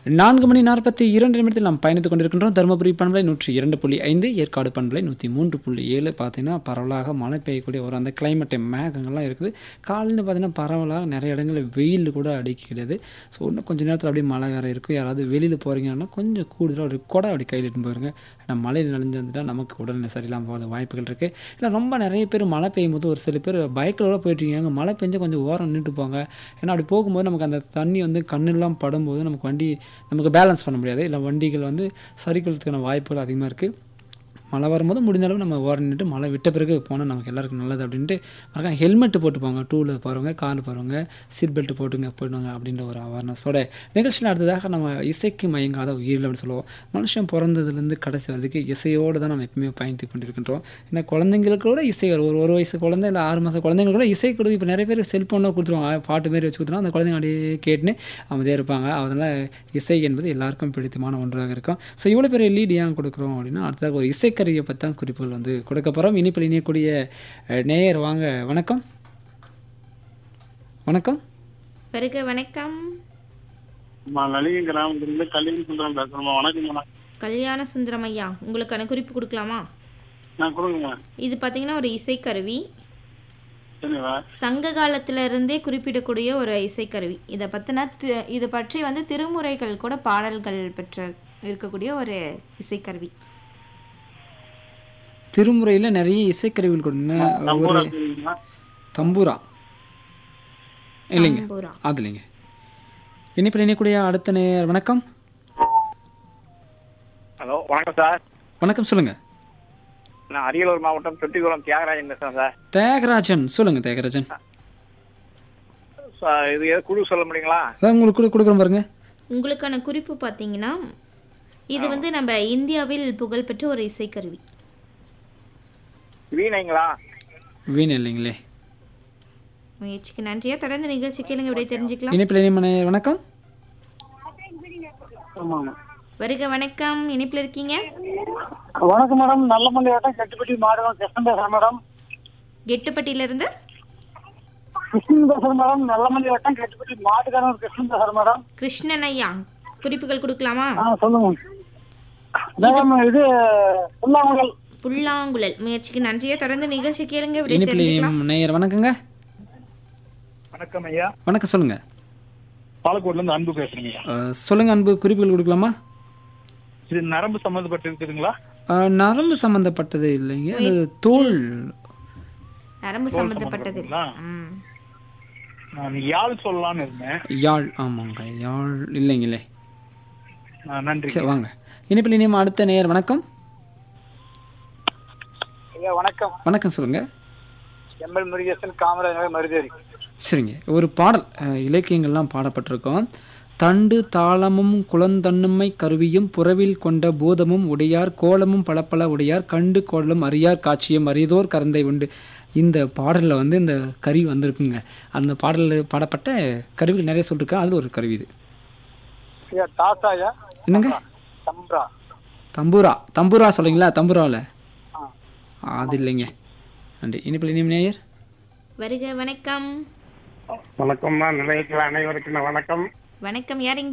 நான்கு மணி நாற்பத்தி இரண்டு நிமிடத்தில் நாம் பயணித்துக் கொண்டிருக்கின்றோம் தருமபுரி பண்பலை நூற்றி இரண்டு புள்ளி ஐந்து ஏற்காடு பண்பலை நூற்றி மூன்று புள்ளி ஏழு பார்த்தீங்கன்னா பரவலாக மழை பெய்யக்கூடிய ஒரு அந்த கிளைமேட் மேகங்கள்லாம் இருக்குது காலையில் பார்த்தீங்கன்னா பரவலாக நிறைய இடங்களில் வெயில் கூட அடிக்கிறது ஸோ இன்னும் கொஞ்சம் நேரத்தில் அப்படியே மழை வேறு இருக்கும் யாராவது வெளியில் போகிறீங்கன்னா கொஞ்சம் கூடுதலாக ஒரு கொடை அப்படி கையில் எடுத்து போயிருங்க ஏன்னா மழையில் நனைஞ்சு வந்துட்டால் நமக்கு உடல்நிலை சரியில்லாமல் போகிற வாய்ப்புகள் இருக்குது இல்லை ரொம்ப நிறைய பேர் மழை பெய்யும் போது ஒரு சில பேர் பைக்கில் போயிட்டுருக்கீங்க மழை பெஞ்சா கொஞ்சம் ஓரம் நின்றுட்டு போங்க ஏன்னா அப்படி போகும்போது நமக்கு அந்த தண்ணி வந்து கண்ணெல்லாம் படும்போது நமக்கு வண்டி நமக்கு பேலன்ஸ் பண்ண முடியாது இல்லை வண்டிகள் வந்து சரிக்கிறதுக்கான வாய்ப்புகள் அதிகமாக இருக்குது மழை வரும்போது முடிஞ்ச அளவு நம்ம ஓரம் நின்றுட்டு மழை விட்ட பிறகு போனால் நமக்கு எல்லாருக்கும் நல்லது அப்படின்ட்டு மறக்காம ஹெல்மெட் போட்டு போங்க டூ வீலர் போகிறவங்க காரில் போகிறவங்க சீட் பெல்ட் போட்டுங்க போயிடுவாங்க அப்படின்ற ஒரு அவேர்னஸோட நிகழ்ச்சியில் அடுத்ததாக நம்ம இசைக்கு மயங்காத உயிரில் அப்படின்னு சொல்லுவோம் மனுஷன் பிறந்ததுலேருந்து கடைசி வரைக்கும் இசையோடு தான் நம்ம எப்பவுமே பயணித்து கொண்டிருக்கின்றோம் ஏன்னா குழந்தைங்களுக்கு கூட இசை வரும். ஒரு ஒரு வயசு குழந்தை இல்லை ஆறு மாதம் குழந்தைங்க கூட இசை கொடுத்து இப்போ நிறைய பேர் செல்ஃபோனில் கொடுத்துருவாங்க பாட்டு மாரி வச்சு கொடுத்துருவோம் அந்த குழந்தைங்க அப்படியே கேட்டுன்னு அமைதியாக இருப்பாங்க அதனால் இசை என்பது எல்லாருக்கும் பிடித்தமான ஒன்றாக இருக்கும் ஸோ இவ்வளோ பெரிய லீட் ஏன் கொடுக்குறோம் அப்படின்னா அடுத்ததாக ஒரு இசைக்கருவியை பற்றி தான் குறிப்புகள் வந்து கொடுக்க போகிறோம் இனிப்பில் இணையக்கூடிய அஹ், நேயர் வாங்க வணக்கம் வணக்கம் வருக வணக்கம் நான் நலிகை கிராமத்திலிருந்து கல்யாணி சுந்தரம் பேசுறேம்மா வணக்கம்மா கல்யாண சுந்தரம் ஐயா உங்களுக்கான குறிப்பு கொடுக்கலாமா நான் கொடுங்கம்மா இது பார்த்தீங்கன்னா ஒரு இசைக்கருவி சரிவா சங்க காலத்துல இருந்தே குறிப்பிடக்கூடிய ஒரு இசைக்கருவி இதை பற்றின இதை பற்றி வந்து திருமுறைகள் கூட பாடல்கள் பெற்ற இருக்கக்கூடிய ஒரு இசைக்கருவி திருமுறையில் நிறைய இசைக்கருவிகள் கொண்டு நம்பூரா ஒரு தெரியுமா தம்பூரா இல்லைங்க தம்பூரா. அது இல்லைங்க இனிப்பில் இணையக்கூடிய அடுத்த நேயர் வணக்கம் ஹலோ வணக்கம் சார் வணக்கம் சொல்லுங்கள் நான் அரியலூர் மாவட்டம் தொட்டிக்குளம் தியாகராஜன் பேசுகிறேன் சார் தியாகராஜன் சொல்லுங்கள் தியாகராஜன் சார் இது எது குழு சொல்ல முடியுங்களா அதான் உங்களுக்கு கூட கொடுக்குறோம் பாருங்க உங்களுக்கான குறிப்பு பார்த்தீங்கன்னா இது வந்து நம்ம இந்தியாவில் புகழ்பெற்ற ஒரு இசைக்கருவி வீணைங்களா வீண் இல்லைங்களே முயற்சிக்கு நன்றியா தொடர்ந்து நிகழ்ச்சி கேளுங்க விடை தெரிஞ்சுக்கலாம் இனிப்பில் இனிமனையர் வணக்கம் ஆமாங்க வருக வணக்கம் இணைப்பில் இருக்கீங்க வணக்கம் மேடம் நல்லமல்லி வட்டம் கட்டுப்பட்டி மாடுவம் கிருஷ்ணன் பேசுறேன் மேடம் கெட்டுப்பட்டியிலிருந்து கிருஷ்ணன் பேசுறேன் மேடம் நல்லமல்லி வட்டம் கட்டுப்பட்டி மாட்டுக்காரன் கிருஷ்ணன் பேசுறேன் மேடம் கிருஷ்ணன் ஐயா குறிப்புகள் கொடுக்கலாமா ஆ சொல்லுங்க மேடம் இது புல்லாங்குழல் புல்லாங்குழல் முயற்சிக்கு நன்றியா தொடர்ந்து நிகழ்ச்சி கேளுங்க விடை இனிப்பில் தெரிஞ்சுக்கலாம் நேயர் வணக்கங்க வணக்கம் ஐயா வணக்கம் சொல்லுங்க பாலக்கோட்ல இருந்து அன்பு பேசுறீங்க அஹ், சொல்லுங்க அன்பு குறிப்புகள் கொடுக்கலாமா இது நரம்பு சம்மந்தப்பட்டு இருக்குதுங்களா அஹ், நரம்பு சம்பந்தப்பட்டது இல்லைங்க அது தோல் நரம்பு சம்பந்தப்பட்டது சம்பந்தப்பட்டதுங்களா? ம். நான் யாழ் சொல்லலாம்னு இருந்தேன் யாழ் ஆமாங்க யாழ் இல்லைங்களே ஆ, நன்றி சரி வாங்க இனிப்பில் இனியும் அடுத்த நேயர் வணக்கம் ஐயா வணக்கம் வணக்கம் சொல்லுங்க எம்எல் முருகேசன் காமராஜர் மருதேரி சரிங்க ஒரு பாடல் அஹ், இலக்கியங்கள்லாம் பாடப்பட்டிருக்கோம் தண்டு தாளமும் குளந்தன்னுமை கருவியும் புறவில் கொண்ட பூதமும் உடையார் கோலமும் பளபள உடையார் கண்டு கோலம் அறியார் காட்சியம் அறியதோர் கரந்தை உண்டு இந்த பாடலில் வந்து இந்த கருவி வந்திருக்குங்க அந்த பாடலில் பாடப்பட்ட கருவிகள் நிறைய சொல்லியிருக்கேன் அதில் ஒரு கருவி இது ஐயா தாசாயா என்னங்க தம்ப்ரா தம்பூரா தம்பூரா சொல்றீங்களா தம்பூராவில் அது இல்லைங்க நன்றி இனிப்பில் இனியும் நேயர் வருக வணக்கம் வணக்கம்மா நிலையத்தில் அனைவருக்கும் வணக்கம் வணக்கம் யார் இங்க